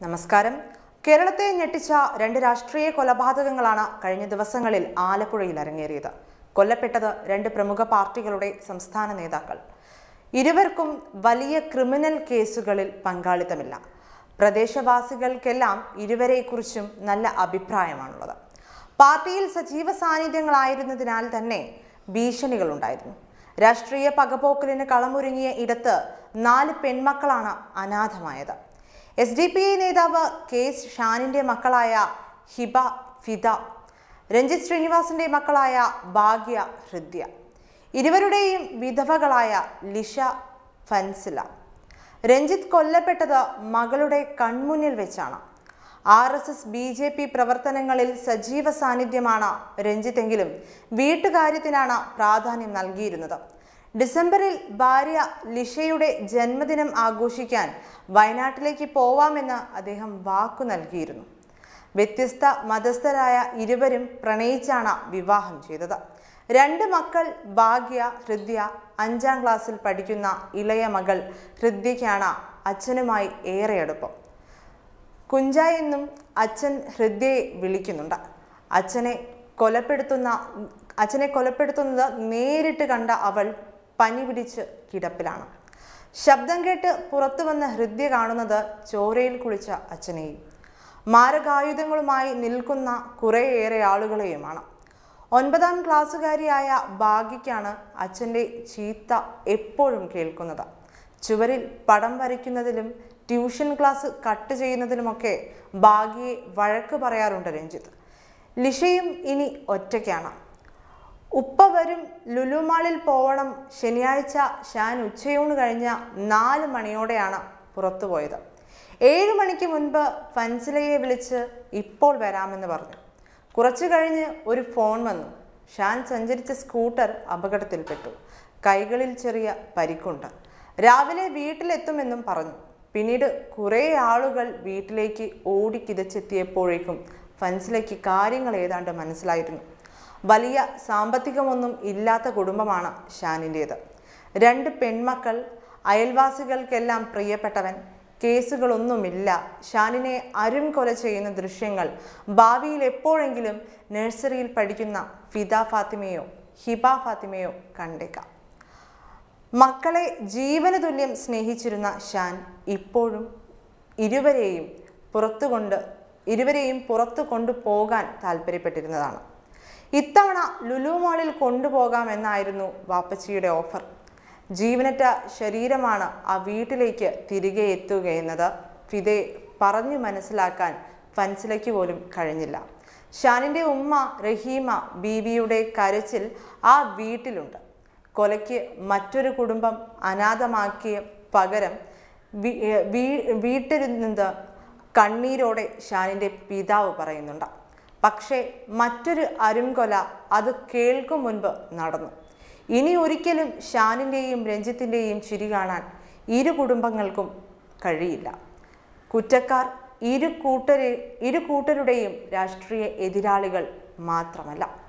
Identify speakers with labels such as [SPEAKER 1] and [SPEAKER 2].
[SPEAKER 1] നമസ്കാരം കേരളത്തെ ഞെട്ടിച്ച രണ്ട് രാഷ്ട്രീയ കൊലപാതകങ്ങളാണ് കഴിഞ്ഞ ദിവസങ്ങളിൽ ആലപ്പുഴയിൽ അരങ്ങേറിയത് കൊല്ലപ്പെട്ടത് രണ്ട് പ്രമുഖ പാർട്ടികളുടെ സംസ്ഥാന നേതാക്കൾ ഇരുവർക്കും വലിയ ക്രിമിനൽ കേസുകളിൽ പങ്കാളിത്തമില്ല പ്രദേശവാസികൾക്കെല്ലാം ഇരുവരെക്കുറിച്ചും നല്ല അഭിപ്രായമാണുള്ളത് പാർട്ടിയിൽ സജീവ സാന്നിധ്യങ്ങളായിരുന്നതിനാൽ തന്നെ ഭീഷണികളുണ്ടായിരുന്നു രാഷ്ട്രീയ പകപോക്കലിന് കളമൊരുങ്ങിയ ഇടത്ത് നാല് പെൺമക്കളാണ് അനാഥമായത് എസ് ഡി പി ഐ നേതാവ് കെ എസ് ഷാനിന്റെ മക്കളായ ഹിബ ഫിദ രഞ്ജിത്ത് ശ്രീനിവാസിന്റെ മക്കളായ ഭാഗ്യ ഹൃദ്യ ഇരുവരുടെയും വിധവകളായ ലിഷ ഫൻസില രഞ്ജിത്ത് കൊല്ലപ്പെട്ടത് മകളുടെ കൺമുന്നിൽ വെച്ചാണ് R S S B J P പ്രവർത്തനങ്ങളിൽ സജീവ സാന്നിധ്യമാണ് രഞ്ജിത്തെങ്കിലും വീട്ടുകാര്യത്തിനാണ് പ്രാധാന്യം നൽകിയിരുന്നത് ഡിസംബറിൽ ഭാര്യ ലിഷയുടെ ജന്മദിനം ആഘോഷിക്കാൻ വയനാട്ടിലേക്ക് പോവാമെന്ന് അദ്ദേഹം വാക്കു നൽകിയിരുന്നു വ്യത്യസ്ത മതസ്ഥരായ ഇരുവരും പ്രണയിച്ചാണ് വിവാഹം ചെയ്തത് രണ്ട് മക്കൾ ഭാഗ്യ ഹൃദ്യ അഞ്ചാം ക്ലാസ്സിൽ പഠിക്കുന്ന ഇളയ മകൾ ഹൃദ്യയ്ക്കാണ് അച്ഛനുമായി ഏറെ അടുപ്പം കുഞ്ചായി എന്നും അച്ഛൻ ഹൃദ്യയെ വിളിക്കുന്നുണ്ട് അച്ഛനെ കൊലപ്പെടുത്തുന്ന അച്ഛനെ കൊലപ്പെടുത്തുന്നത് നേരിട്ട് കണ്ട അവൾ പനി പിടിച്ച് കിടപ്പിലാണ് ശബ്ദം കേട്ട് പുറത്തു വന്ന ഹൃദ്യ കാണുന്നത് ചോരയിൽ കുളിച്ച അച്ഛനെയും മാരകായുധങ്ങളുമായി നിൽക്കുന്ന കുറേയേറെ ആളുകളെയുമാണ് ഒൻപതാം ക്ലാസ്സുകാരിയായ ഭാഗ്യയ്ക്കാണ് അച്ഛൻ്റെ ചീത്ത എപ്പോഴും കേൾക്കുന്നത് ചുവരിൽ പടം വരയ്ക്കുന്നതിലും ട്യൂഷൻ ക്ലാസ് കട്ട് ചെയ്യുന്നതിലുമൊക്കെ ഭാഗ്യയെ വഴക്ക് പറയാറുണ്ട് രഞ്ജിത്ത് ലിഷയും ഇനി ഒറ്റയ്ക്കാണ് ഉപ്പ വരും ലുലുമാളിൽ പോവണം ശനിയാഴ്ച ഷാൻ ഉച്ചയൂണ് കഴിഞ്ഞ നാല് മണിയോടെയാണ് പുറത്തു പോയത് ഏഴ് മണിക്ക് മുൻപ് ഫൻസിലയെ വിളിച്ച് ഇപ്പോൾ വരാമെന്ന് പറഞ്ഞു കുറച്ചു കഴിഞ്ഞ് ഒരു ഫോൺ വന്നു ഷാൻ സഞ്ചരിച്ച സ്കൂട്ടർ അപകടത്തിൽപ്പെട്ടു കൈകളിൽ ചെറിയ പരിക്കുണ്ട് രാവിലെ വീട്ടിലെത്തുമെന്നും പറഞ്ഞു പിന്നീട് കുറേ ആളുകൾ വീട്ടിലേക്ക് ഓടിക്കിതച്ചെത്തിയപ്പോഴേക്കും ഫൻസിലയ്ക്ക് കാര്യങ്ങൾ ഏതാണ്ട് മനസ്സിലായിരുന്നു വലിയ സാമ്പത്തികമൊന്നും ഇല്ലാത്ത കുടുംബമാണ് ഷാനിൻ്റേത് രണ്ട് പെൺമക്കൾ അയൽവാസികൾക്കെല്ലാം പ്രിയപ്പെട്ടവൻ കേസുകളൊന്നുമില്ല ഷാനിനെ അരും കൊല ചെയ്യുന്ന ദൃശ്യങ്ങൾ ഭാവിയിൽ എപ്പോഴെങ്കിലും നഴ്സറിയിൽ പഠിക്കുന്ന ഫിദ ഫാത്തിമയോ ഹിബ ഫാത്തിമയോ കണ്ടേക്കാം മക്കളെ ജീവന തുല്യം സ്നേഹിച്ചിരുന്ന ഷാൻ ഇപ്പോഴും ഇരുവരെയും പുറത്തുകൊണ്ട് ഇരുവരെയും പുറത്തു കൊണ്ടുപോകാൻ താല്പര്യപ്പെട്ടിരുന്നതാണ് ഇത്തവണ ലുലു മാളിൽ കൊണ്ടുപോകാമെന്നായിരുന്നു വാപ്പച്ചിയുടെ ഓഫർ ജീവനറ്റ ശരീരമാണ് ആ വീട്ടിലേക്ക് തിരികെ എത്തുകയെന്നത് ഫിദയെ പറഞ്ഞു മനസ്സിലാക്കാൻ ഫൻസിലയ്ക്ക് പോലും കഴിഞ്ഞില്ല ഷാനിൻ്റെ ഉമ്മ റഹീമ ബീവിയുടെ കരച്ചിൽ ആ വീട്ടിലുണ്ട് കൊലയ്ക്ക് മറ്റൊരു കുടുംബം അനാഥമാക്കിയ പകരം വീ- ഏർ വീ- വീട്ടിലിരുന്നത് കണ്ണീരോടെ ഷാനിൻ്റെ പിതാവ് പറയുന്നുണ്ട് പക്ഷേ മറ്റൊരു അരുംകൊല അത് കേൾക്കും മുൻപ് നടന്നു ഇനി ഒരിക്കലും ഷാനിൻ്റെയും രഞ്ജിത്തിൻ്റെയും ചിരി കാണാൻ ഇരു കുടുംബങ്ങൾക്കും കഴിയില്ല കുറ്റക്കാർ ഇരു കൂട്ടരെ ഇരു കൂട്ടരുടെയും രാഷ്ട്രീയ എതിരാളികൾ മാത്രമല്ല